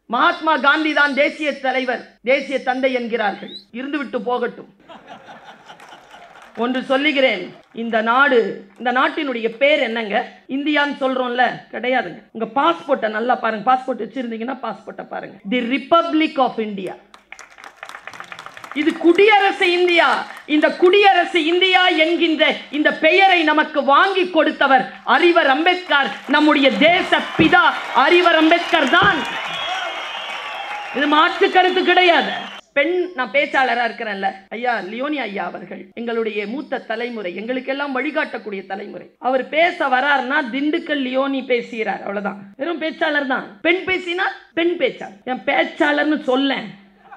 மகாத்மா காந்தி தான் தேசிய தலைவர் தேசிய தந்தை என்கிறார்கள் இருந்துவிட்டு போகட்டும் ஒன்று சொல்லுகிறேன் இந்த நாடு இந்த நாட்டினுடைய பேர் என்னங்க இந்தியான்னு சொல்றோம்ல கிடையாதுங்க உங்க பாஸ்போர்ட்டை நல்லா பாருங்க பாஸ்போர்ட் வச்சிருந்தீங்கன்னா பாஸ்போர்ட்டை பாருங்க தி ரிப்பப்ளிக் ஆஃப் இந்தியா இது குடியரசு இந்தியா இந்த குடியரசு இந்தியா என்கின்ற இந்த பெயரை நமக்கு வாங்கி கொடுத்தவர் அறிவர் அம்பேத்கர் நம்முடைய தேச பிதா அறிவர் அம்பேத்கர் தான் இது மாற்று கருத்து கிடையாது பெண் நான் பேச்சாளரா இருக்கிறேன்ல ஐயா லியோனி ஐயா அவர்கள் எங்களுடைய மூத்த தலைமுறை எங்களுக்கெல்லாம் வழிகாட்டக்கூடிய தலைமுறை அவர் பேச வராருன்னா திண்டுக்கல் லியோனி பேசுகிறார் அவ்வளவுதான் வெறும் பேச்சாளர் தான் பெண் பேசினா பெண் பேச்சாளர் என் பேச்சாளர்னு சொல்லேன்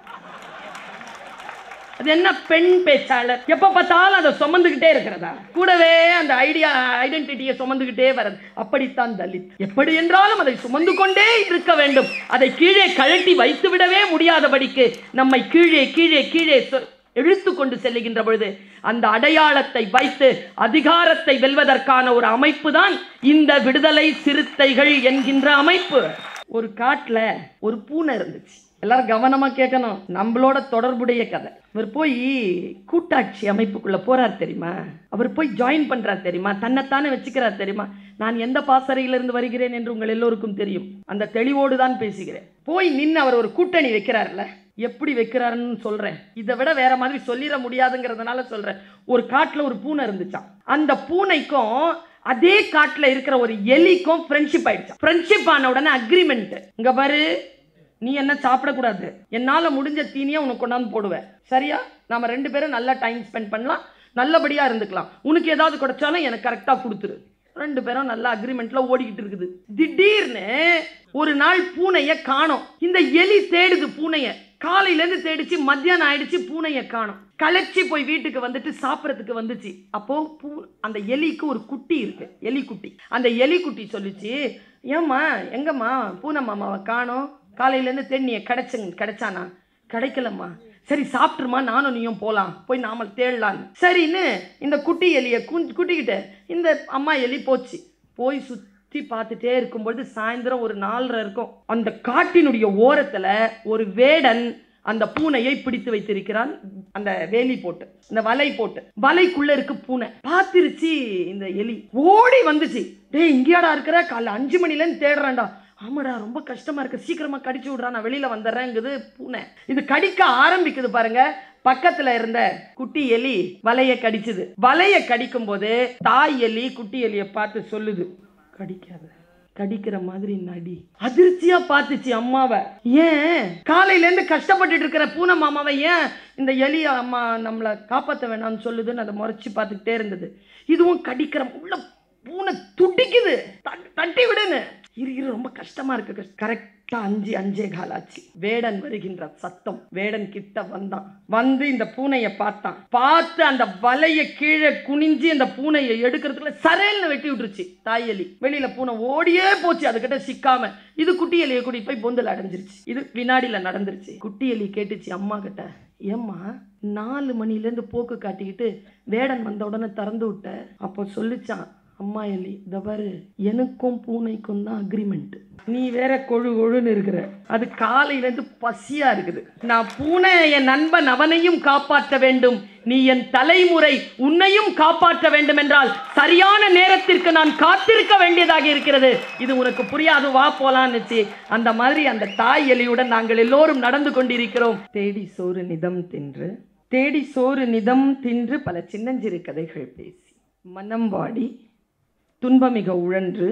அது என்ன பெண் பேச்சாளர் எப்ப பார்த்தாலும் அதை சுமந்துகிட்டே இருக்கிறதா கூடவே அந்த ஐடியா ஐடென்டிட்டியை சுமந்துகிட்டே வரது அப்படித்தான் தலித் எப்படி என்றாலும் அதை சுமந்து கொண்டே இருக்க வேண்டும் அதை கீழே கழட்டி வைத்து விடவே முடியாதபடிக்கு நம்மை கீழே கீழே கீழே சொ- இழுத்து கொண்டு செல்லுகின்ற பொழுது அந்த அடையாளத்தை வைத்து அதிகாரத்தை வெல்வதற்கான ஒரு அமைப்பு தான் இந்த விடுதலை சிறுத்தைகள் என்கின்ற அமைப்பு ஒரு காட்டுல ஒரு பூனை இருந்துச்சு எல்லாரும் கவனமா கேட்கணும் நம்மளோட தொடர்புடைய கதை இவர் போய் கூட்டாட்சி அமைப்புக்குள்ள போறார் தெரியுமா அவர் போய் ஜாயின் பண்றார் தெரியுமா தன்னைத்தானே வச்சுக்கிறார் தெரியுமா நான் எந்த பாசறையிலிருந்து வருகிறேன் என்று உங்கள் எல்லோருக்கும் தெரியும் அந்த தெளிவோடு தான் பேசுகிறேன் போய் நின்று அவர் ஒரு கூட்டணி வைக்கிறார்ல எப்படி வைக்கிறாருன்னு சொல்றேன் இதை விட வேற மாதிரி சொல்லிட முடியாதுங்கிறதுனால சொல்றேன் ஒரு காட்டுல ஒரு பூனை இருந்துச்சாம் அந்த பூனைக்கும் அதே காட்டுல இருக்கிற ஒரு எலிக்கும் ஃப்ரெண்ட்ஷிப் ஆயிடுச்சு ஃப்ரெண்ட்ஷிப் ஆன உடனே அக்ரிமெண்ட் இங்க பாரு நீ என்ன சாப்பிடக்கூடாது என்னால் முடிஞ்ச தீனியை உனக்கு கொண்டாந்து போடுவேன் சரியா நாம ரெண்டு பேரும் நல்லா டைம் ஸ்பெண்ட் பண்ணலாம் நல்லபடியாக இருந்துக்கலாம் உனக்கு ஏதாவது கிடைச்சாலும் எனக்கு கரெக்டாக கொடுத்துரு ரெண்டு பேரும் நல்ல அக்ரிமெண்ட்ல ஓடிக்கிட்டு இருக்குது திடீர்னு ஒரு நாள் பூனையை காணோம் இந்த எலி தேடுது பூனையை காலையிலேருந்து தேடிச்சு மத்தியானம் ஆயிடுச்சு பூனையை காணோம் களைச்சி போய் வீட்டுக்கு வந்துட்டு சாப்பிட்றதுக்கு வந்துச்சு அப்போ பூ அந்த எலிக்கு ஒரு குட்டி இருக்கு எலி குட்டி அந்த எலி குட்டி சொல்லிச்சு ஏம்மா எங்கம்மா பூனை மாமாவை காணோம் காலையிலேருந்து தேடினிய கிடைச்சுங்க கிடைச்சானா கிடைக்கலம்மா சரி சாப்பிட்ருமா நானும் நீயும் போகலாம் போய் நாமல் தேடலான்னு சரின்னு இந்த குட்டி எலியை குன் குட்டிக்கிட்ட இந்த அம்மா எலி போச்சு போய் சுற்றி பார்த்துட்டே இருக்கும்பொழுது சாயந்தரம் ஒரு நாலரை இருக்கும் அந்த காட்டினுடைய ஓரத்தில் ஒரு வேடன் அந்த பூனையை பிடித்து வைத்திருக்கிறான் அந்த வேலி போட்டு இந்த வலை போட்டு வலைக்குள்ள இருக்கு பூனை பார்த்துருச்சு இந்த எலி ஓடி வந்துச்சு டேய் இங்கேயாடா இருக்கிற காலைல அஞ்சு மணிலேருந்து தேடுறேன்டா ஆமாடா ரொம்ப கஷ்டமா இருக்கு சீக்கிரமா கடிச்சு விட்றா நான் வெளியில வந்துடுறேங்குது பூனை இது கடிக்க ஆரம்பிக்குது பாருங்க பக்கத்துல இருந்த குட்டி எலி வலைய கடிச்சுது வலைய கடிக்கும் போது தாய் எலி குட்டி எலிய பார்த்து சொல்லுது கடிக்காத கடிக்கிற மாதிரி நடி அதிர்ச்சியா பார்த்துச்சு அம்மாவை ஏன் காலையில இருந்து கஷ்டப்பட்டுட்டு இருக்கிற பூனை மாமாவை ஏன் இந்த எலி அம்மா நம்மளை காப்பாற்ற வேணாம்னு சொல்லுதுன்னு அதை முறைச்சு பார்த்துக்கிட்டே இருந்தது இதுவும் கடிக்கிற உள்ள பூனை துடிக்குது தட்- தட்டி விடுன்னு இரு இரு ரொம்ப கஷ்டமா இருக்கு கரெக்டா அஞ்சு அஞ்சே கால் ஆச்சு வேடன் வருகின்ற சத்தம் வேடன் கிட்ட வந்தான் வந்து இந்த பூனையை பார்த்தான் பார்த்து அந்த வலைய கீழே குனிஞ்சு அந்த பூனையை எடுக்கிறதுக்குள்ள சரேல்னு வெட்டி விட்டுருச்சு தாய் எலி வெளியில பூனை ஓடியே போச்சு அதுகிட்ட சிக்காம இது குட்டி எலியை கூட்டிட்டு போய் பொந்தில் அடைஞ்சிருச்சு இது வினாடியில நடந்துருச்சு குட்டி எலி கேட்டுச்சு அம்மா கிட்ட ஏம்மா நாலு மணிலேருந்து போக்கு காட்டிக்கிட்டு வேடன் வந்த உடனே திறந்து விட்ட அப்போ சொல்லிச்சான் அம்மா எலி இந்த பாரு எனக்கும் பூனைக்கும் தான் அக்ரிமெண்ட் நீ வேற கொழு கொழுன்னு இருக்கிற அது காலையிலேருந்து பசியா இருக்குது நான் பூனை என் நண்பன் அவனையும் காப்பாற்ற வேண்டும் நீ என் தலைமுறை உன்னையும் காப்பாற்ற வேண்டும் என்றால் சரியான நேரத்திற்கு நான் காத்திருக்க வேண்டியதாக இருக்கிறது இது உனக்கு புரியாது வா போலான்னுச்சு அந்த மாதிரி அந்த தாய் எலியுடன் நாங்கள் எல்லோரும் நடந்து கொண்டிருக்கிறோம் தேடி சோறு நிதம் தின்று தேடி சோறு நிதம் தின்று பல சின்னஞ்சிறு கதைகள் பேசி மனம் வாடி துன்பமிக உழன்று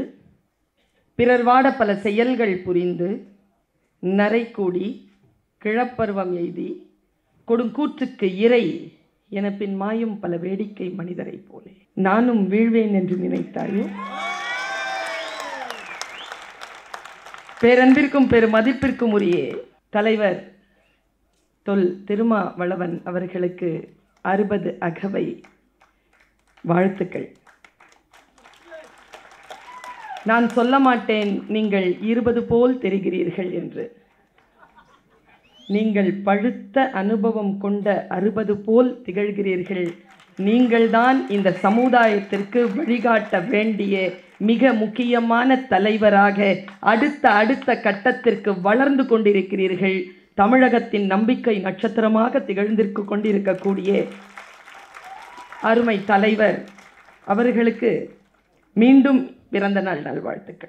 பிறர் வாட பல செயல்கள் புரிந்து நரை கூடி கிழப்பருவம் எய்தி கொடுங்கூற்றுக்கு இறை என பின் மாயும் பல வேடிக்கை மனிதரைப் போலே நானும் வீழ்வேன் என்று நினைத்தாயோ பேரன்பிற்கும் பெரு மதிப்பிற்கும் உரிய தலைவர் தொல் திருமாவளவன் அவர்களுக்கு அறுபது அகவை வாழ்த்துக்கள் நான் சொல்ல மாட்டேன் நீங்கள் இருபது போல் தெரிகிறீர்கள் என்று நீங்கள் பழுத்த அனுபவம் கொண்ட அறுபது போல் திகழ்கிறீர்கள் நீங்கள்தான் இந்த சமுதாயத்திற்கு வழிகாட்ட வேண்டிய மிக முக்கியமான தலைவராக அடுத்த அடுத்த கட்டத்திற்கு வளர்ந்து கொண்டிருக்கிறீர்கள் தமிழகத்தின் நம்பிக்கை நட்சத்திரமாக திகழ்ந்திருக்கு கொண்டிருக்கக்கூடிய அருமை தலைவர் அவர்களுக்கு மீண்டும் பிறந்த நாள் நல்வாழ்த்துக்கள்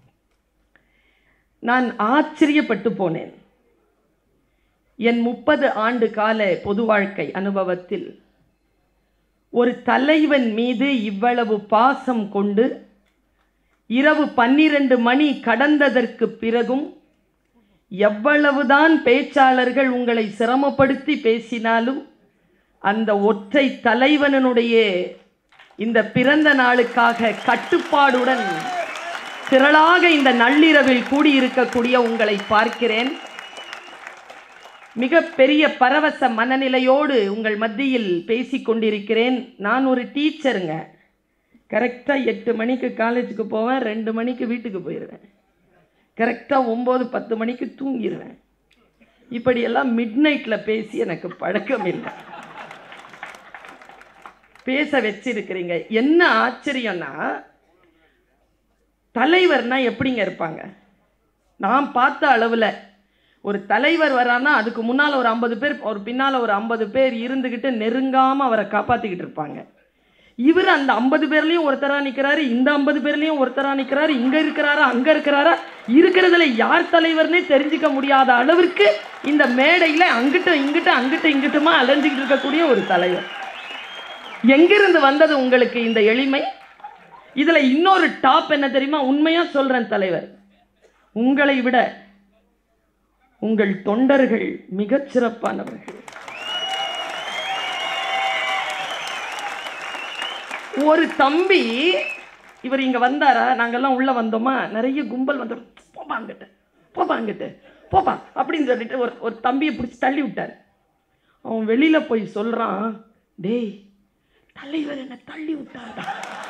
நான் ஆச்சரியப்பட்டு போனேன் என் முப்பது ஆண்டு கால பொது வாழ்க்கை அனுபவத்தில் ஒரு தலைவன் மீது இவ்வளவு பாசம் கொண்டு இரவு பன்னிரண்டு மணி கடந்ததற்கு பிறகும் எவ்வளவுதான் பேச்சாளர்கள் உங்களை சிரமப்படுத்தி பேசினாலும் அந்த ஒற்றை தலைவனுடைய இந்த பிறந்த நாளுக்காக கட்டுப்பாடுடன் திரளாக இந்த நள்ளிரவில் கூடியிருக்கக்கூடிய உங்களை பார்க்கிறேன் மிக பெரிய பரவச மனநிலையோடு உங்கள் மத்தியில் பேசிக் கொண்டிருக்கிறேன் நான் ஒரு டீச்சருங்க கரெக்டாக எட்டு மணிக்கு காலேஜுக்கு போவேன் ரெண்டு மணிக்கு வீட்டுக்கு போயிடுவேன் கரெக்டாக ஒம்பது பத்து மணிக்கு தூங்கிடுவேன் இப்படியெல்லாம் மிட் நைட்டில் பேசி எனக்கு பழக்கம் இல்லை பேச வச்சிருக்கிறீங்க என்ன ஆச்சரியம்னா தலைவர்னா எப்படிங்க இருப்பாங்க நான் பார்த்த அளவில் ஒரு தலைவர் வரான்னா அதுக்கு முன்னால் ஒரு ஐம்பது பேர் ஒரு பின்னால் ஒரு ஐம்பது பேர் இருந்துக்கிட்டு நெருங்காமல் அவரை காப்பாற்றிக்கிட்டு இருப்பாங்க இவர் அந்த ஐம்பது பேர்லேயும் ஒருத்தராக நிற்கிறாரு இந்த ஐம்பது பேர்லேயும் ஒருத்தராக நிற்கிறாரு இங்கே இருக்கிறாரா அங்கே இருக்கிறாரா இருக்கிறதுல யார் தலைவர்னே தெரிஞ்சுக்க முடியாத அளவிற்கு இந்த மேடையில் அங்கிட்டும் இங்கிட்டும் அங்கிட்டும் இங்கிட்டுமா அலைஞ்சிக்கிட்டு இருக்கக்கூடிய ஒரு தலைவர் எங்கிருந்து வந்தது உங்களுக்கு இந்த எளிமை இதுல இன்னொரு டாப் என்ன தெரியுமா உண்மையா சொல்றேன் தலைவர் உங்களை விட உங்கள் தொண்டர்கள் மிகச் சிறப்பானவர்கள் ஒரு தம்பி இவர் இங்க வந்தாரா நாங்கெல்லாம் உள்ள வந்தோமா நிறைய கும்பல் வந்தோம் போப்பா அங்கிட்ட போப்பா அங்கிட்ட போப்பா அப்படின்னு சொல்லிட்டு ஒரு ஒரு தம்பியை பிடிச்சி தள்ளி விட்டார் அவன் வெளியில போய் சொல்றான் டேய் தலைவர் என்ன தள்ளி விட்டார்டா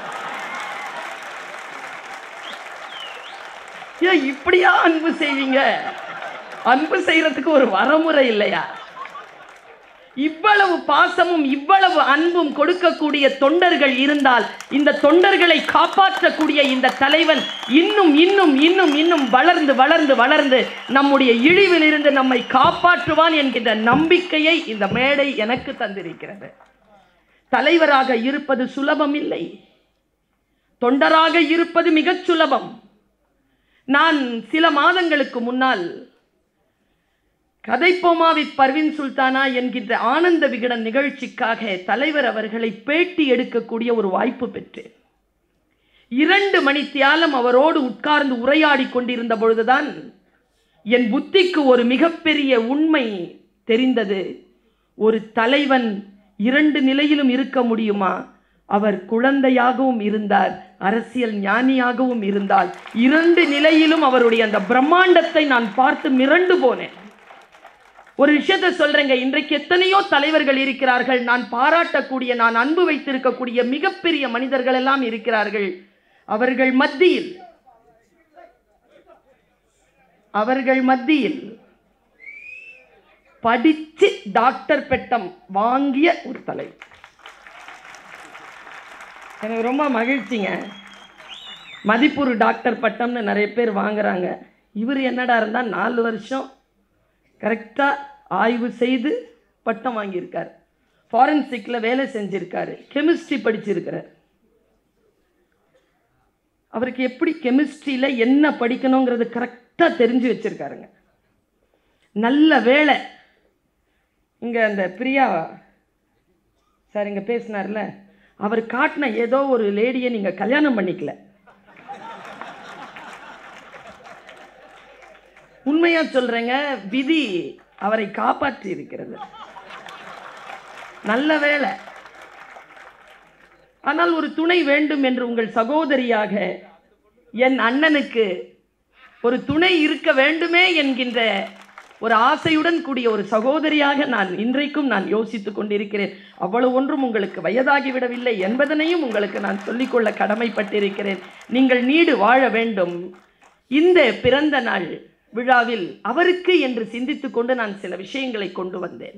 ஏன் இப்படியா அன்பு செய்வீங்க அன்பு செய்யறதுக்கு ஒரு வரமுறை இல்லையா இவ்வளவு பாசமும் இவ்வளவு அன்பும் கொடுக்கக்கூடிய தொண்டர்கள் இருந்தால் இந்த தொண்டர்களை காப்பாற்றக்கூடிய இந்த தலைவன் இன்னும் இன்னும் இன்னும் இன்னும் வளர்ந்து வளர்ந்து வளர்ந்து நம்முடைய இழிவிலிருந்து நம்மை காப்பாற்றுவான் என்கின்ற நம்பிக்கையை இந்த மேடை எனக்கு தந்திருக்கிறது தலைவராக இருப்பது சுலபம் இல்லை தொண்டராக இருப்பது மிகச் சுலபம் நான் சில மாதங்களுக்கு முன்னால் கதைப்போமாவி பர்வின் சுல்தானா என்கின்ற ஆனந்த விகடன் நிகழ்ச்சிக்காக தலைவர் அவர்களை பேட்டி எடுக்கக்கூடிய ஒரு வாய்ப்பு பெற்றேன் இரண்டு மணி தியாலம் அவரோடு உட்கார்ந்து உரையாடி கொண்டிருந்த பொழுதுதான் என் புத்திக்கு ஒரு மிகப்பெரிய உண்மை தெரிந்தது ஒரு தலைவன் இரண்டு நிலையிலும் இருக்க முடியுமா அவர் குழந்தையாகவும் இருந்தார் அரசியல் ஞானியாகவும் இருந்தால் இரண்டு நிலையிலும் அவருடைய அந்த பிரம்மாண்டத்தை நான் பார்த்து மிரண்டு போனேன் ஒரு விஷயத்தை சொல்றேங்க இன்றைக்கு எத்தனையோ தலைவர்கள் இருக்கிறார்கள் நான் பாராட்டக்கூடிய நான் அன்பு வைத்திருக்கக்கூடிய மிகப்பெரிய மனிதர்கள் எல்லாம் இருக்கிறார்கள் அவர்கள் மத்தியில் அவர்கள் மத்தியில் படிச்சு டாக்டர் பெட்டம் வாங்கிய ஒரு தலைவர் எனக்கு ரொம்ப மகிழ்ச்சிங்க மதிப்பூர் டாக்டர் பட்டம்னு நிறைய பேர் வாங்குறாங்க இவர் என்னடா இருந்தால் நாலு வருஷம் கரெக்டாக ஆய்வு செய்து பட்டம் வாங்கியிருக்கார் ஃபாரன்சிக்கில் வேலை செஞ்சிருக்காரு கெமிஸ்ட்ரி படிச்சிருக்கிறார் அவருக்கு எப்படி கெமிஸ்ட்ரியில் என்ன படிக்கணுங்கிறது கரெக்டாக தெரிஞ்சு வச்சிருக்காருங்க நல்ல வேலை இங்கே அந்த பிரியா சார் இங்கே பேசினார்ல அவர் காட்டின ஏதோ ஒரு லேடியை நீங்கள் கல்யாணம் பண்ணிக்கல உண்மையா சொல்றேங்க விதி அவரை காப்பாற்றி இருக்கிறது நல்ல வேலை ஆனால் ஒரு துணை வேண்டும் என்று உங்கள் சகோதரியாக என் அண்ணனுக்கு ஒரு துணை இருக்க வேண்டுமே என்கின்ற ஒரு ஆசையுடன் கூடிய ஒரு சகோதரியாக நான் இன்றைக்கும் நான் யோசித்துக் கொண்டிருக்கிறேன் அவ்வளவு ஒன்றும் உங்களுக்கு வயதாகிவிடவில்லை என்பதனையும் உங்களுக்கு நான் சொல்லிக்கொள்ள கடமைப்பட்டிருக்கிறேன் நீங்கள் நீடு வாழ வேண்டும் இந்த பிறந்த நாள் விழாவில் அவருக்கு என்று சிந்தித்துக் கொண்டு நான் சில விஷயங்களை கொண்டு வந்தேன்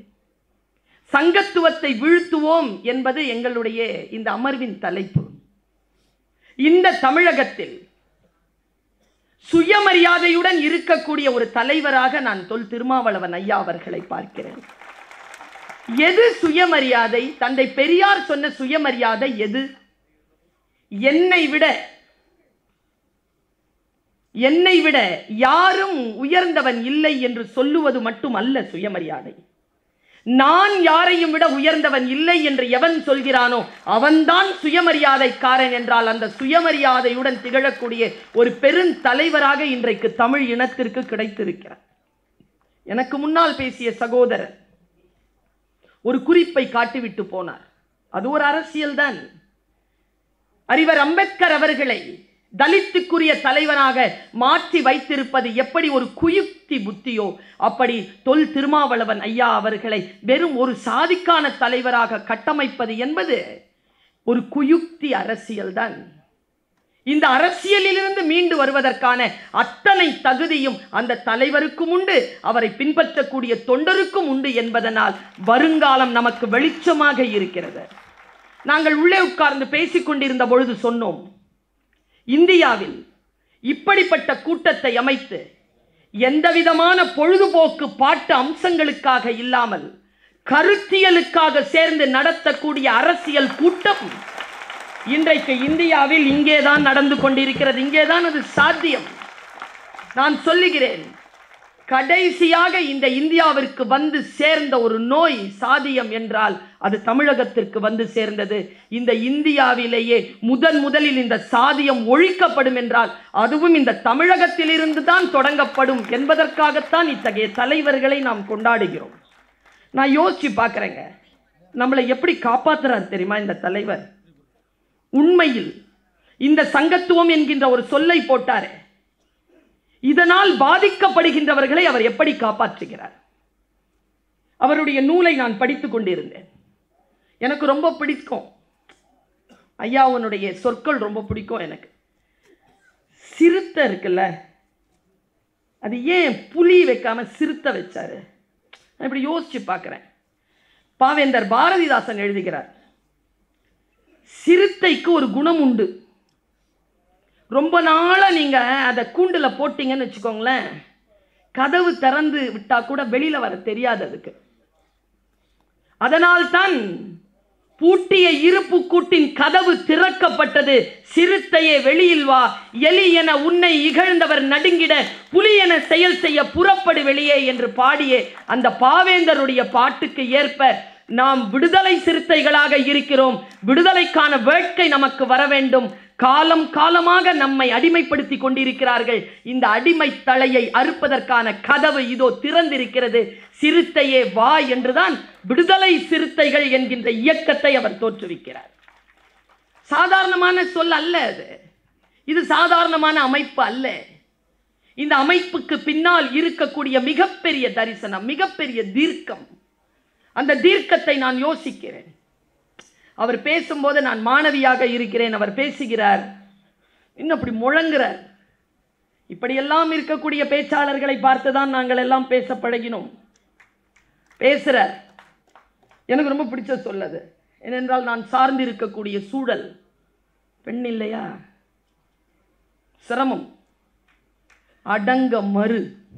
சங்கத்துவத்தை வீழ்த்துவோம் என்பது எங்களுடைய இந்த அமர்வின் தலைப்பு இந்த தமிழகத்தில் சுயமரியாதையுடன் இருக்கக்கூடிய ஒரு தலைவராக நான் தொல் திருமாவளவன் ஐயா அவர்களை பார்க்கிறேன் எது சுயமரியாதை தந்தை பெரியார் சொன்ன சுயமரியாதை எது என்னை விட என்னை விட யாரும் உயர்ந்தவன் இல்லை என்று சொல்லுவது மட்டுமல்ல சுயமரியாதை நான் யாரையும் விட உயர்ந்தவன் இல்லை என்று எவன் சொல்கிறானோ அவன்தான் சுயமரியாதைக்காரன் என்றால் அந்த சுயமரியாதையுடன் திகழக்கூடிய ஒரு பெருந்தலைவராக இன்றைக்கு தமிழ் இனத்திற்கு கிடைத்திருக்கிறார் எனக்கு முன்னால் பேசிய சகோதரர் ஒரு குறிப்பை காட்டிவிட்டு போனார் அது ஒரு அரசியல்தான் அறிவர் அம்பேத்கர் அவர்களை தலித்துக்குரிய தலைவனாக மாற்றி வைத்திருப்பது எப்படி ஒரு குயுக்தி புத்தியோ அப்படி தொல் திருமாவளவன் ஐயா அவர்களை வெறும் ஒரு சாதிக்கான தலைவராக கட்டமைப்பது என்பது ஒரு குயுக்தி அரசியல்தான் இந்த அரசியலிலிருந்து மீண்டு வருவதற்கான அத்தனை தகுதியும் அந்த தலைவருக்கும் உண்டு அவரை பின்பற்றக்கூடிய தொண்டருக்கும் உண்டு என்பதனால் வருங்காலம் நமக்கு வெளிச்சமாக இருக்கிறது நாங்கள் உள்ளே உட்கார்ந்து பேசிக் கொண்டிருந்த பொழுது சொன்னோம் இந்தியாவில் இப்படிப்பட்ட கூட்டத்தை அமைத்து எந்தவிதமான பொழுதுபோக்கு பாட்டு அம்சங்களுக்காக இல்லாமல் கருத்தியலுக்காக சேர்ந்து நடத்தக்கூடிய அரசியல் கூட்டம் இன்றைக்கு இந்தியாவில் இங்கேதான் நடந்து கொண்டிருக்கிறது இங்கேதான் அது சாத்தியம் நான் சொல்லுகிறேன் கடைசியாக இந்த இந்தியாவிற்கு வந்து சேர்ந்த ஒரு நோய் சாதியம் என்றால் அது தமிழகத்திற்கு வந்து சேர்ந்தது இந்த இந்தியாவிலேயே முதன் முதலில் இந்த சாதியம் ஒழிக்கப்படும் என்றால் அதுவும் இந்த தமிழகத்திலிருந்து தான் தொடங்கப்படும் என்பதற்காகத்தான் இத்தகைய தலைவர்களை நாம் கொண்டாடுகிறோம் நான் யோசிச்சு பார்க்குறேங்க நம்மளை எப்படி காப்பாத்துறார் தெரியுமா இந்த தலைவர் உண்மையில் இந்த சங்கத்துவம் என்கின்ற ஒரு சொல்லை போட்டாரே இதனால் பாதிக்கப்படுகின்றவர்களை அவர் எப்படி காப்பாற்றுகிறார் அவருடைய நூலை நான் படித்துக் கொண்டிருந்தேன் எனக்கு ரொம்ப பிடிக்கும் ஐயாவனுடைய சொற்கள் ரொம்ப பிடிக்கும் எனக்கு சிறுத்தை இருக்குல்ல அது ஏன் புலி வைக்காம சிறுத்தை வச்சாரு நான் இப்படி யோசிச்சு பார்க்குறேன் பாவேந்தர் பாரதிதாசன் எழுதுகிறார் சிறுத்தைக்கு ஒரு குணம் உண்டு ரொம்ப நாளாக நீங்கள் அதை கூண்டில் போட்டீங்கன்னு வச்சுக்கோங்களேன் கதவு திறந்து விட்டா கூட வெளியில் வர தெரியாது அதுக்கு அதனால்தான் பூட்டிய இருப்பு கூட்டின் கதவு திறக்கப்பட்டது சிறுத்தையே வெளியில் வா எலி என உன்னை இகழ்ந்தவர் நடுங்கிட புலி என செயல் செய்ய புறப்படு வெளியே என்று பாடிய அந்த பாவேந்தருடைய பாட்டுக்கு ஏற்ப நாம் விடுதலை சிறுத்தைகளாக இருக்கிறோம் விடுதலைக்கான வேட்கை நமக்கு வர வேண்டும் காலம் காலமாக நம்மை அடிமைப்படுத்தி கொண்டிருக்கிறார்கள் இந்த அடிமை தலையை அறுப்பதற்கான கதவு இதோ திறந்திருக்கிறது சிறுத்தையே வா என்றுதான் விடுதலை சிறுத்தைகள் என்கின்ற இயக்கத்தை அவர் தோற்றுவிக்கிறார் சாதாரணமான சொல் அல்ல அது இது சாதாரணமான அமைப்பு அல்ல இந்த அமைப்புக்கு பின்னால் இருக்கக்கூடிய மிகப்பெரிய தரிசனம் மிகப்பெரிய தீர்க்கம் அந்த தீர்க்கத்தை நான் யோசிக்கிறேன் அவர் பேசும்போது நான் மாணவியாக இருக்கிறேன் அவர் பேசுகிறார் இன்னும் அப்படி முழங்குறார் இப்படியெல்லாம் இருக்கக்கூடிய பேச்சாளர்களை பார்த்து தான் நாங்கள் எல்லாம் பேச பழகினோம் பேசுறார் எனக்கு ரொம்ப பிடிச்ச சொல்லது ஏனென்றால் நான் சார்ந்து இருக்கக்கூடிய சூழல் பெண் இல்லையா சிரமம் அடங்க மறு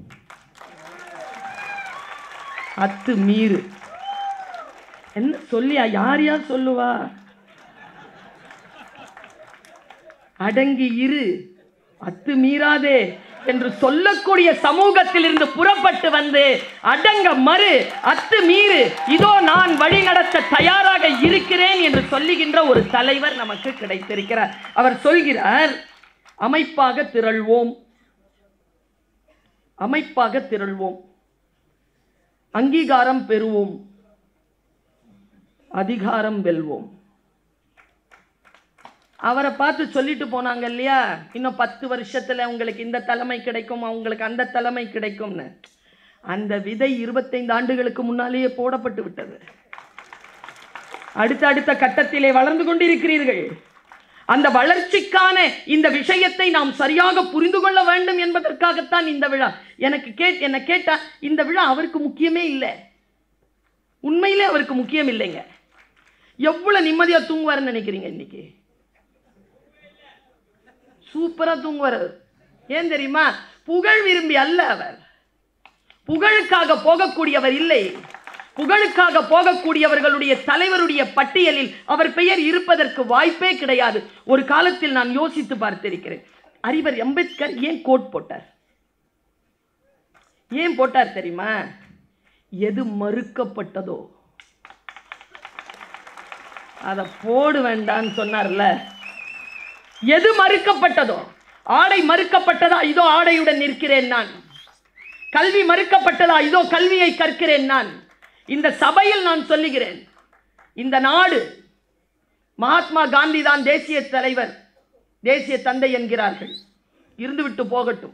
அத்து மீறு என்ன சொல்லியா யார் யார் சொல்லுவா அடங்கி இரு அத்து மீறாதே என்று சொல்லக்கூடிய சமூகத்தில் இருந்து புறப்பட்டு வந்து அடங்க மறு அத்து மீறு இதோ நான் வழி நடத்த தயாராக இருக்கிறேன் என்று சொல்லுகின்ற ஒரு தலைவர் நமக்கு கிடைத்திருக்கிறார் அவர் சொல்கிறார் அமைப்பாக திரள்வோம் அமைப்பாக திரள்வோம் அங்கீகாரம் பெறுவோம் அதிகாரம் வெல்வோம் அவரை பார்த்து சொல்லிட்டு போனாங்க இல்லையா இன்னும் பத்து வருஷத்துல உங்களுக்கு இந்த தலைமை கிடைக்கும் அவங்களுக்கு அந்த தலைமை கிடைக்கும்னு அந்த விதை இருபத்தைந்து ஆண்டுகளுக்கு முன்னாலேயே போடப்பட்டு விட்டது அடுத்த அடுத்த கட்டத்திலே வளர்ந்து கொண்டிருக்கிறீர்கள் அந்த வளர்ச்சிக்கான இந்த விஷயத்தை நாம் சரியாக புரிந்து கொள்ள வேண்டும் என்பதற்காகத்தான் இந்த விழா எனக்கு கேட் என்ன கேட்டா இந்த விழா அவருக்கு முக்கியமே இல்லை உண்மையிலே அவருக்கு முக்கியம் இல்லைங்க எவ்வளவு நிம்மதியா தூங்குவாருன்னு நினைக்கிறீங்க இன்னைக்கு சூப்பரா தூங்குவார் அவர். ஏன் தெரியுமா புகழ் விரும்பி அல்ல அவர் புகழுக்காக போகக்கூடியவர் இல்லை புகழுக்காக போகக்கூடியவர்களுடைய தலைவருடைய பட்டியலில் அவர் பெயர் இருப்பதற்கு வாய்ப்பே கிடையாது ஒரு காலத்தில் நான் யோசித்து பார்த்திருக்கிறேன் அறிவர் அம்பேத்கர் ஏன் கோட் போட்டார் ஏன் போட்டார் தெரியுமா எது மறுக்கப்பட்டதோ அதை போடு வேண்டான்னு சொன்னார்ல எது மறுக்கப்பட்டதோ ஆடை மறுக்கப்பட்டதா இதோ ஆடையுடன் நிற்கிறேன் நான் கல்வி மறுக்கப்பட்டதா இதோ கல்வியை கற்கிறேன் நான் இந்த சபையில் நான் சொல்லுகிறேன் இந்த நாடு மகாத்மா காந்தி தான் தேசிய தலைவர் தேசிய தந்தை என்கிறார்கள் இருந்துவிட்டு போகட்டும்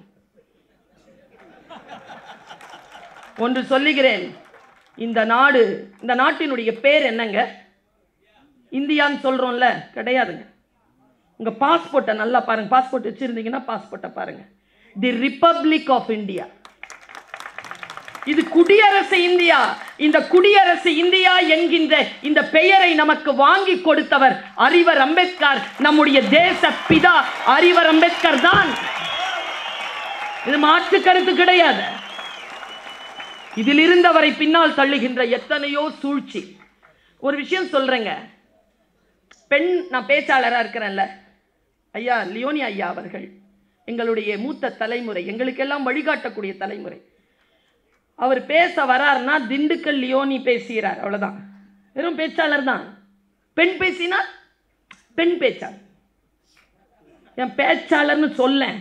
ஒன்று சொல்லுகிறேன் இந்த நாடு இந்த நாட்டினுடைய பேர் என்னங்க இந்தியான்னு சொல்றோம்ல கிடையாதுங்க உங்க பாஸ்போர்ட்டை நல்லா பாருங்க பாஸ்போர்ட் வச்சிருந்தீங்கன்னா பாஸ்போர்ட்டை பாருங்க தி ரிப்பப்ளிக் ஆஃப் இந்தியா இது குடியரசு இந்தியா இந்த குடியரசு இந்தியா என்கின்ற இந்த பெயரை நமக்கு வாங்கி கொடுத்தவர் அறிவர் அம்பேத்கர் நம்முடைய தேச பிதா அறிவர் அம்பேத்கர் தான் இது மாற்று கருத்து கிடையாது இதில் இருந்தவரை பின்னால் தள்ளுகின்ற எத்தனையோ சூழ்ச்சி ஒரு விஷயம் சொல்றேங்க பெண் நான் பேச்சாளராக இருக்கிறேன்ல ஐயா லியோனி ஐயா அவர்கள் எங்களுடைய மூத்த தலைமுறை எங்களுக்கெல்லாம் வழிகாட்டக்கூடிய தலைமுறை அவர் பேச வராருன்னா திண்டுக்கல் லியோனி பேசுகிறார் அவ்வளவுதான் வெறும் பேச்சாளர் தான் பெண் பேசினார் பெண் பேச்சாளர் என் பேச்சாளர்னு சொல்லேன்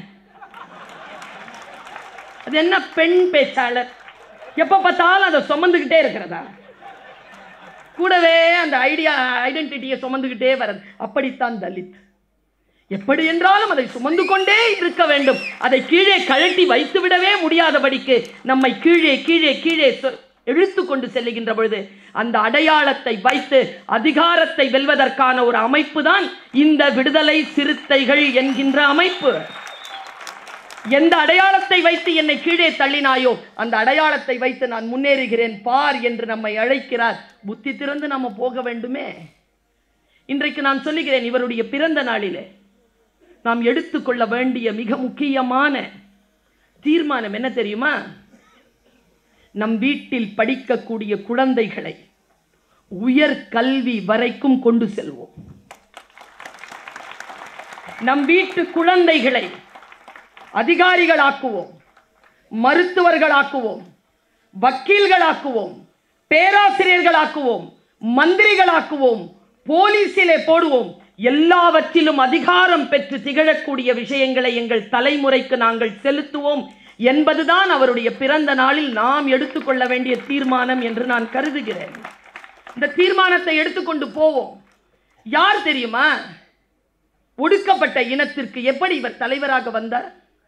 அது என்ன பெண் பேச்சாளர் எப்ப பார்த்தாலும் அதை சுமந்துக்கிட்டே இருக்கிறதா கூடவே அந்த ஐடியா ஐடென்டிட்டியை சுமந்துக்கிட்டே வர்றது அப்படித்தான் தலித் எப்படி என்றாலும் அதை சுமந்து கொண்டே இருக்க வேண்டும் அதை கீழே கழட்டி வைத்து விடவே முடியாதபடிக்கு நம்மை கீழே கீழே கீழே சொ- இழுத்து கொண்டு செல்லுகின்ற பொழுது அந்த அடையாளத்தை வைத்து அதிகாரத்தை வெல்வதற்கான ஒரு அமைப்பு தான் இந்த விடுதலை சிறுத்தைகள் என்கின்ற அமைப்பு எந்த அடையாளத்தை வைத்து என்னை கீழே தள்ளினாயோ அந்த அடையாளத்தை வைத்து நான் முன்னேறுகிறேன் பார் என்று நம்மை அழைக்கிறார் புத்தி திறந்து நம்ம போக வேண்டுமே இன்றைக்கு நான் சொல்லுகிறேன் இவருடைய பிறந்த நாளிலே நாம் எடுத்துக்கொள்ள வேண்டிய மிக முக்கியமான தீர்மானம் என்ன தெரியுமா நம் வீட்டில் படிக்கக்கூடிய குழந்தைகளை உயர் கல்வி வரைக்கும் கொண்டு செல்வோம் நம் வீட்டு குழந்தைகளை அதிகாரிகளாக்குவோம் மருத்துவர்களாக்குவோம் வக்கீல்களாக்குவோம் பேராசிரியர்களாக்குவோம் மந்திரிகளாக்குவோம் போலீசிலே போடுவோம் எல்லாவற்றிலும் அதிகாரம் பெற்று திகழக்கூடிய விஷயங்களை எங்கள் தலைமுறைக்கு நாங்கள் செலுத்துவோம் என்பதுதான் அவருடைய பிறந்த நாளில் நாம் எடுத்துக்கொள்ள வேண்டிய தீர்மானம் என்று நான் கருதுகிறேன் இந்த தீர்மானத்தை எடுத்துக்கொண்டு போவோம் யார் தெரியுமா ஒடுக்கப்பட்ட இனத்திற்கு எப்படி இவர் தலைவராக வந்தார்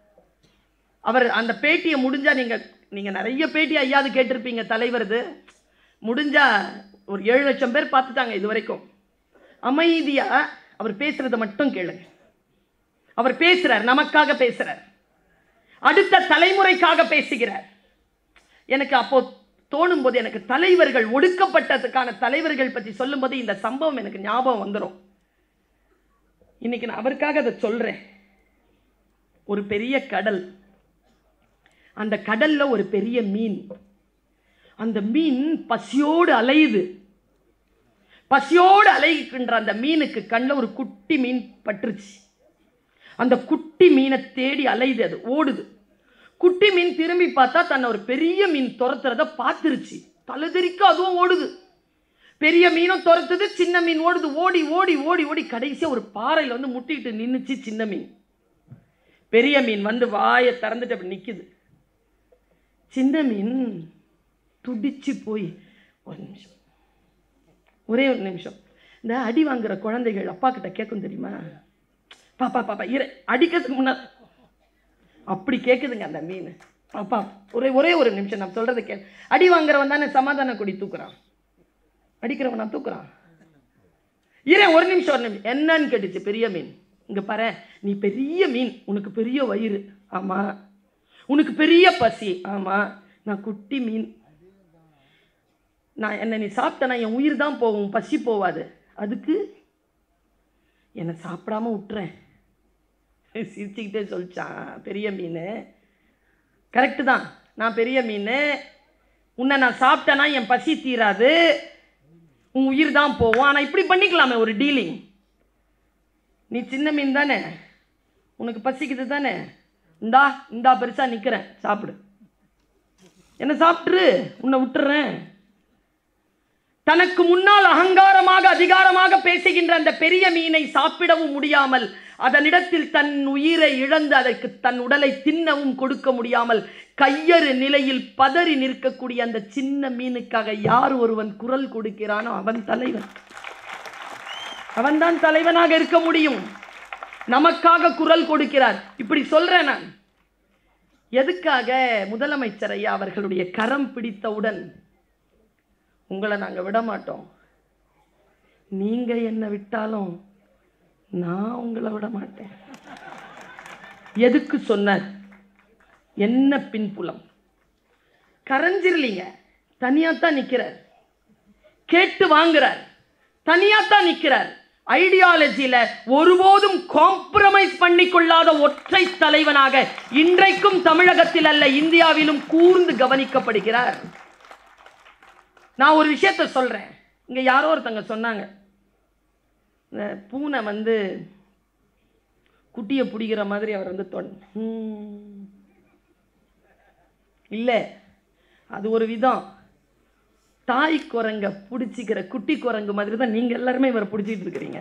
அவர் அந்த பேட்டியை முடிஞ்சா நீங்க நீங்க நிறைய பேட்டி ஐயாது கேட்டிருப்பீங்க தலைவரது முடிஞ்சா ஒரு ஏழு லட்சம் பேர் பார்த்துட்டாங்க இது வரைக்கும் அமைதியா அவர் பேசுறதை மட்டும் கேளுங்க அவர் பேசுறார் நமக்காக பேசுறார் அடுத்த தலைமுறைக்காக பேசுகிறார் எனக்கு அப்போ தோணும் போது எனக்கு தலைவர்கள் ஒடுக்கப்பட்டதுக்கான தலைவர்கள் பற்றி சொல்லும்போது இந்த சம்பவம் எனக்கு ஞாபகம் வந்துடும் இன்னைக்கு நான் அவருக்காக அதை சொல்றேன் ஒரு பெரிய கடல் அந்த கடல்ல ஒரு பெரிய மீன் அந்த மீன் பசியோடு அலையுது பசியோடு அலைகின்ற அந்த மீனுக்கு கண்ணில் ஒரு குட்டி மீன் பட்டுருச்சு அந்த குட்டி மீனை தேடி அலையுது அது ஓடுது குட்டி மீன் திரும்பி பார்த்தா தன்னை ஒரு பெரிய மீன் துரத்துறத பார்த்துருச்சு தலதெறிக்க அதுவும் ஓடுது பெரிய மீனும் துரத்துது சின்ன மீன் ஓடுது ஓடி ஓடி ஓடி ஓடி கடைசியா ஒரு பாறையில் வந்து முட்டிக்கிட்டு நின்னுச்சு சின்ன மீன் பெரிய மீன் வந்து வாயை திறந்துட்டு அப்படி நிக்குது சின்ன மீன் துடிச்சு போய் ஒரு நிமிஷம் ஒரே ஒரு நிமிஷம் இந்த அடி வாங்குற குழந்தைகள் அப்பா கிட்ட கேட்கும் தெரியுமா பாப்பா பாப்பா இரு அடிக்கிறதுக்கு முன்னா அப்படி கேட்குதுங்க அந்த மீன் அப்பா ஒரே ஒரே ஒரு நிமிஷம் நான் சொல்றதை கே அடி வாங்குறவன் தானே சமாதான கொடி தூக்குறான் அடிக்கிறவன் நான் தூக்குறான் இரு ஒரு நிமிஷம் ஒரு நிமிஷம் என்னன்னு கேட்டுச்சு பெரிய மீன் இங்க பாரு நீ பெரிய மீன் உனக்கு பெரிய வயிறு ஆமா உனக்கு பெரிய பசி ஆமா நான் குட்டி மீன் நான் என்ன நீ சாப்பிட்டனா என் உயிர் தான் போகும் பசி போவாது அதுக்கு என்னை சாப்பிடாம விட்டுறேன் சிரிச்சுக்கிட்டே சொல்லிச்சான் பெரிய மீன் கரெக்டு தான் நான் பெரிய மீன் உன்னை நான் சாப்பிட்டேன்னா என் பசி தீராது உன் உயிர் தான் போகும் ஆனால் இப்படி பண்ணிக்கலாமே ஒரு டீலிங் நீ சின்ன மீன் தானே உனக்கு பசிக்குது தானே இந்தா இந்தா பெருசாக நிற்கிறேன் சாப்பிடு என்ன சாப்பிட்ரு உன்னை விட்டுறேன் தனக்கு முன்னால் அகங்காரமாக அதிகாரமாக பேசுகின்ற அந்த பெரிய மீனை சாப்பிடவும் முடியாமல் அதனிடத்தில் தன் உயிரை இழந்து அதற்கு தன் உடலை தின்னவும் கொடுக்க முடியாமல் கையறு நிலையில் பதறி நிற்கக்கூடிய அந்த சின்ன மீனுக்காக யார் ஒருவன் குரல் கொடுக்கிறானோ அவன் தலைவன் அவன்தான் தலைவனாக இருக்க முடியும் நமக்காக குரல் கொடுக்கிறார் இப்படி சொல்றேன் நான் எதுக்காக முதலமைச்சர் ஐயா அவர்களுடைய கரம் பிடித்தவுடன் உங்களை நாங்கள் விட மாட்டோம் நீங்க என்னை விட்டாலும் நான் உங்களை விட மாட்டேன் எதுக்கு சொன்னார் என்ன பின்புலம் கரைஞ்சிரலீங்க தனியாக தான் நிற்கிறார் கேட்டு வாங்குறார் தனியாக தான் நிற்கிறார் ஐடியாலஜியில ஒருபோதும் காம்ப்ரமைஸ் பண்ணிக்கொள்ளாத ஒற்றை தலைவனாக இன்றைக்கும் தமிழகத்தில் அல்ல இந்தியாவிலும் கூர்ந்து கவனிக்கப்படுகிறார் நான் ஒரு விஷயத்த சொல்றேன் இங்க யாரோ ஒருத்தங்க சொன்னாங்க இந்த பூனை வந்து குட்டியை பிடிக்கிற மாதிரி அவர் வந்து தொன் ஹம். இல்லை அது ஒரு விதம் தாய் குரங்க பிடிச்சிக்கிற குட்டி குரங்கு மாதிரி தான் நீங்க எல்லாருமே இவரை பிடிச்சிட்டு இருக்கிறீங்க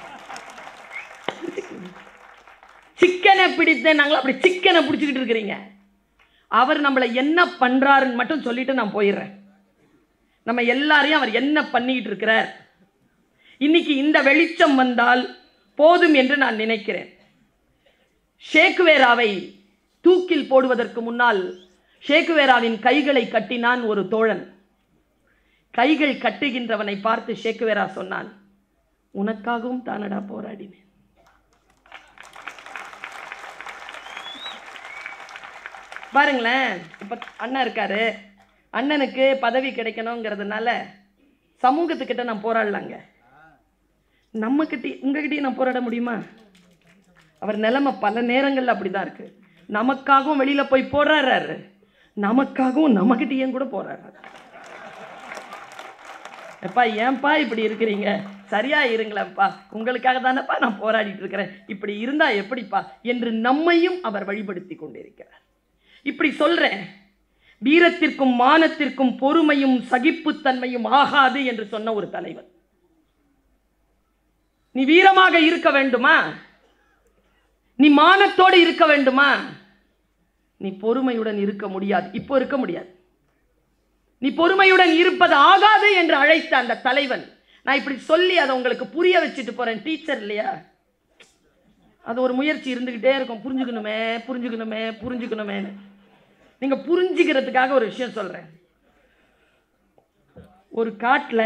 சிக்கனை பிடித்தேன் நாங்களும் அப்படி சிக்கனை பிடிச்சிக்கிட்டு இருக்கிறீங்க அவர் நம்மளை என்ன பண்றாருன்னு மட்டும் சொல்லிட்டு நான் போயிடுறேன் நம்ம எல்லாரையும் அவர் என்ன பண்ணிக்கிட்டு இருக்கிறார் இன்னைக்கு இந்த வெளிச்சம் வந்தால் போதும் என்று நான் நினைக்கிறேன் ஷேக்குவேராவை தூக்கில் போடுவதற்கு முன்னால் ஷேக்குவேராவின் கைகளை கட்டினான் ஒரு தோழன் கைகள் கட்டுகின்றவனை பார்த்து ஷேக்குவேரா சொன்னான் உனக்காகவும் தானடா போராடினேன் பாருங்களேன் இப்போ அண்ணன் இருக்காரு அண்ணனுக்கு பதவி கிடைக்கணுங்கிறதுனால சமூகத்துக்கிட்ட நான் போராடலாங்க நம்மக்கிட்ட உங்ககிட்டயும் நான் போராட முடியுமா அவர் நிலைமை பல நேரங்கள்ல அப்படிதான் இருக்கு நமக்காகவும் வெளியில போய் போராடுறாரு நமக்காகவும் நம்மகிட்டயும் கூட போராடுறாரு எப்பா ஏன்பா இப்படி இருக்கிறீங்க சரியா இருங்களேன்ப்பா உங்களுக்காக தானேப்பா நான் போராடிட்டு இருக்கிறேன் இப்படி இருந்தா எப்படிப்பா என்று நம்மையும் அவர் வழிபடுத்தி கொண்டிருக்கிறார் இப்படி சொல்றேன் வீரத்திற்கும் மானத்திற்கும் பொறுமையும் சகிப்புத்தன்மையும் ஆகாது என்று சொன்ன ஒரு தலைவர் நீ வீரமாக இருக்க வேண்டுமா நீ மானத்தோடு இருக்க வேண்டுமா நீ பொறுமையுடன் இருக்க முடியாது இப்போ இருக்க முடியாது நீ பொறுமையுடன் இருப்பது ஆகாது என்று அழைத்த அந்த தலைவன் நான் இப்படி சொல்லி அதை உங்களுக்கு புரிய வச்சுட்டு போறேன் டீச்சர் இல்லையா அது ஒரு முயற்சி இருந்துகிட்டே இருக்கும் புரிஞ்சுக்கணுமே புரிஞ்சுக்கணுமே புரிஞ்சுக்கணுமேன்னு நீங்க புரிஞ்சுக்கிறதுக்காக ஒரு விஷயம் சொல்றேன் ஒரு காட்டுல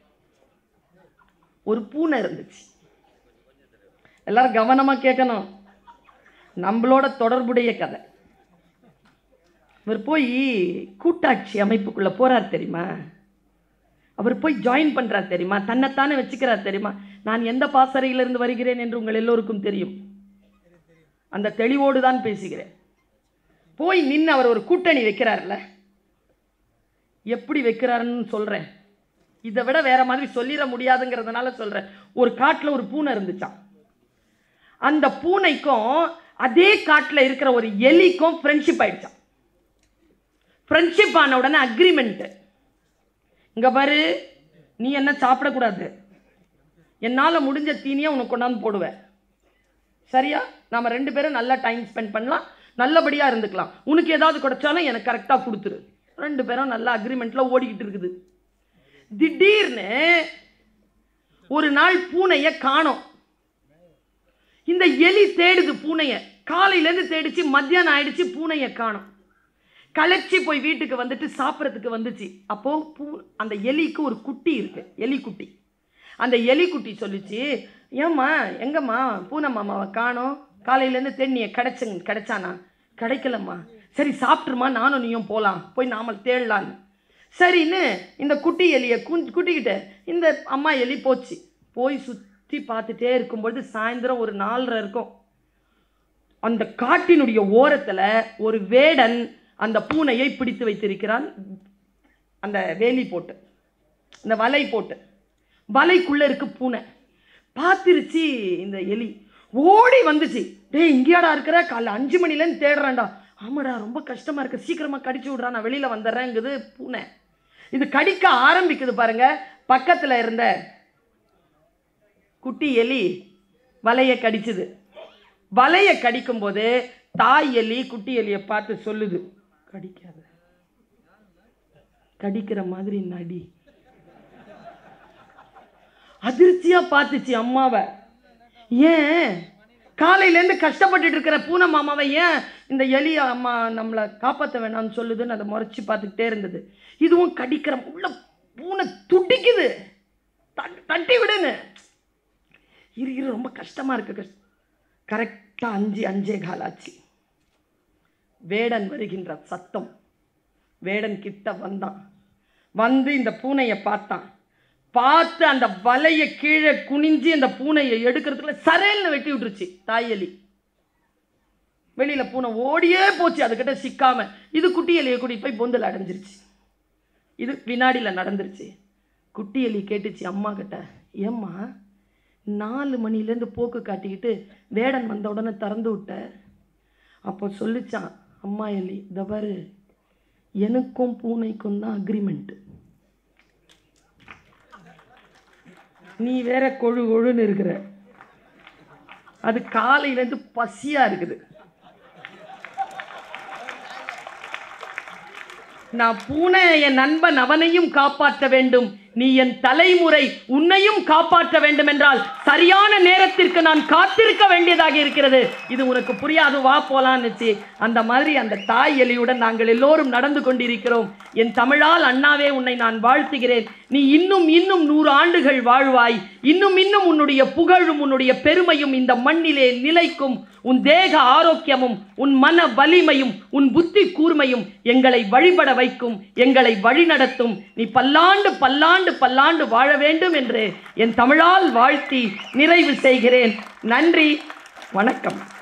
ஒரு பூனை இருந்துச்சு எல்லாரும் கவனமா கேட்கணும் நம்மளோட தொடர்புடைய கதை இவர் போய் கூட்டாட்சி அமைப்புக்குள்ள போறார் தெரியுமா அவர் போய் ஜாயின் பண்றார் தெரியுமா தன்னைத்தானே வச்சுக்கிறார் தெரியுமா நான் எந்த பாசறையிலிருந்து வருகிறேன் என்று உங்கள் எல்லோருக்கும் தெரியும் அந்த தெளிவோடு தான் பேசுகிறேன் போய் நின்று அவர் ஒரு கூட்டணி வைக்கிறார்ல எப்படி வைக்கிறாருன்னு சொல்றேன் இதை விட வேற மாதிரி சொல்லிட முடியாதுங்கிறதுனால சொல்றேன் ஒரு காட்டுல ஒரு பூனை இருந்துச்சாம் அந்த பூனைக்கும் அதே காட்டுல இருக்கிற ஒரு எலிக்கும் ஃப்ரெண்ட்ஷிப் ஆயிடுச்சாம் ஃப்ரெண்ட்ஷிப் ஆன உடனே அக்ரிமெண்ட் இங்க பாரு நீ என்ன சாப்பிடக்கூடாது என்னால் முடிஞ்ச தீனியை உனக்கு கொண்டாந்து போடுவேன் சரியா நாம ரெண்டு பேரும் நல்லா டைம் ஸ்பெண்ட் பண்ணலாம் நல்லபடியாக இருந்துக்கலாம் உனக்கு ஏதாவது கிடைச்சாலும் எனக்கு கரெக்டாக கொடுத்துரு ரெண்டு பேரும் நல்ல அக்ரிமெண்ட்டில் ஓடிக்கிட்டு இருக்குது திடீர்னு ஒரு நாள் பூனையை காணோம் இந்த எலி தேடுது பூனையை காலையிலேருந்து தேடிச்சு மத்தியானம் ஆயிடுச்சு பூனையை காணோம் களைச்சி போய் வீட்டுக்கு வந்துட்டு சாப்பிட்றதுக்கு வந்துச்சு அப்போ பூ அந்த எலிக்கு ஒரு குட்டி இருக்கு எலி குட்டி அந்த எலி குட்டி சொல்லிச்சு ஏம்மா எங்கம்மா பூனை மாமாவை காணோம் காலையிலேருந்து தேடினியை கிடைச்சுங்க கிடைச்சானா கிடைக்கலம்மா சரி சாப்பிட்ருமா நானும் நீயும் போகலாம் போய் நாமல் தேடலான்னு சரின்னு இந்த குட்டி எலியை குன் குட்டிக்கிட்ட இந்த அம்மா எலி போச்சு போய் சுற்றி பார்த்துட்டே இருக்கும்பொழுது சாயந்தரம் ஒரு நாலரை இருக்கும் அந்த காட்டினுடைய ஓரத்துல ஒரு வேடன் அந்த பூனையை பிடித்து வைத்திருக்கிறான் அந்த வேலி போட்டு அந்த வலை போட்டு வலைக்குள்ள இருக்கு பூனை பார்த்துருச்சு இந்த எலி ஓடி வந்துச்சு டேய் இங்கேயாடா இருக்கிற காலைல அஞ்சு மணிலேருந்து தேடுறேன்டா ஆமாடா ரொம்ப கஷ்டமா இருக்கு சீக்கிரமா கடிச்சு விட்றா நான் வெளியில வந்துடுறேங்குது பூனை இது கடிக்க ஆரம்பிக்குது பாருங்க பக்கத்துல இருந்த குட்டி எலி வலையை கடிச்சுது வலையை கடிக்கும்போது தாய் எலி குட்டி எலியை பார்த்து சொல்லுது கடிக்காத கடிக்கிற மாதிரி நடி அதிர்ச்சியா பார்த்துச்சு அம்மாவை ஏன் காலையிலேருந்து கஷ்டப்பட்டுட்டு இருக்கிற பூனை மாமாவை ஏன் இந்த எலி அம்மா நம்மளை காப்பாற்ற வேணாம்னு சொல்லுதுன்னு அதை முறைச்சி பார்த்துக்கிட்டே இருந்தது இதுவும் கடிக்கிற உள்ள பூனை துடிக்குது தட்- தட்டி விடுன்னு இரு இரு ரொம்ப கஷ்டமா இருக்கு கஷ்ட கரெக்டாக அஞ்சு அஞ்சே கால் ஆச்சு வேடன் வருகின்ற சத்தம் வேடன் கிட்ட வந்தான் வந்து இந்த பூனையை பார்த்தான் பார்த்து அந்த வலையை கீழே குனிஞ்சு அந்த பூனையை எடுக்கிறதுக்குள்ள சரேல்னு வெட்டி விட்டுருச்சு தாயலி வெளியில பூனை ஓடியே போச்சு அதுக்கிட்ட சிக்காம இது குட்டி எலியை கூட்டிட்டு போய் பொந்தில் அடைஞ்சிருச்சு இது வினாடியில் நடந்துருச்சு குட்டி எலி கேட்டுச்சு அம்மா கிட்ட ஏம்மா நாலு மணிலேருந்து போக்கு காட்டிக்கிட்டு வேடன் வந்த உடனே திறந்து விட்ட அப்போ சொல்லிச்சான் அம்மா எலி இந்த பாரு எனக்கும் பூனைக்கும் தான் அக்ரிமெண்ட்டு நீ வேற கொழு கொழுன்னு இருக்கிற அது காலையிலேருந்து பசியா இருக்குது நான் பூனை என் நண்பன் அவனையும் காப்பாற்ற வேண்டும் நீ என் தலைமுறை உன்னையும் காப்பாற்ற வேண்டும் என்றால் சரியான நேரத்திற்கு நான் காத்திருக்க வேண்டியதாக இருக்கிறது இது உனக்கு புரியாது வா போலான்னுச்சு அந்த மாதிரி அந்த தாய் எலியுடன் நாங்கள் எல்லோரும் நடந்து கொண்டிருக்கிறோம் என் தமிழால் அண்ணாவே உன்னை நான் வாழ்த்துகிறேன் நீ இன்னும் இன்னும் நூறு ஆண்டுகள் வாழ்வாய் இன்னும் இன்னும் உன்னுடைய புகழும் உன்னுடைய பெருமையும் இந்த மண்ணிலே நிலைக்கும் உன் தேக ஆரோக்கியமும் உன் மன வலிமையும் உன் புத்தி கூர்மையும் எங்களை வழிபட வைக்கும் எங்களை வழிநடத்தும் நீ பல்லாண்டு பல்லாண்டு பல்லாண்டு வாழ வேண்டும் என்று என் தமிழால் வாழ்த்தி நிறைவு செய்கிறேன் நன்றி வணக்கம்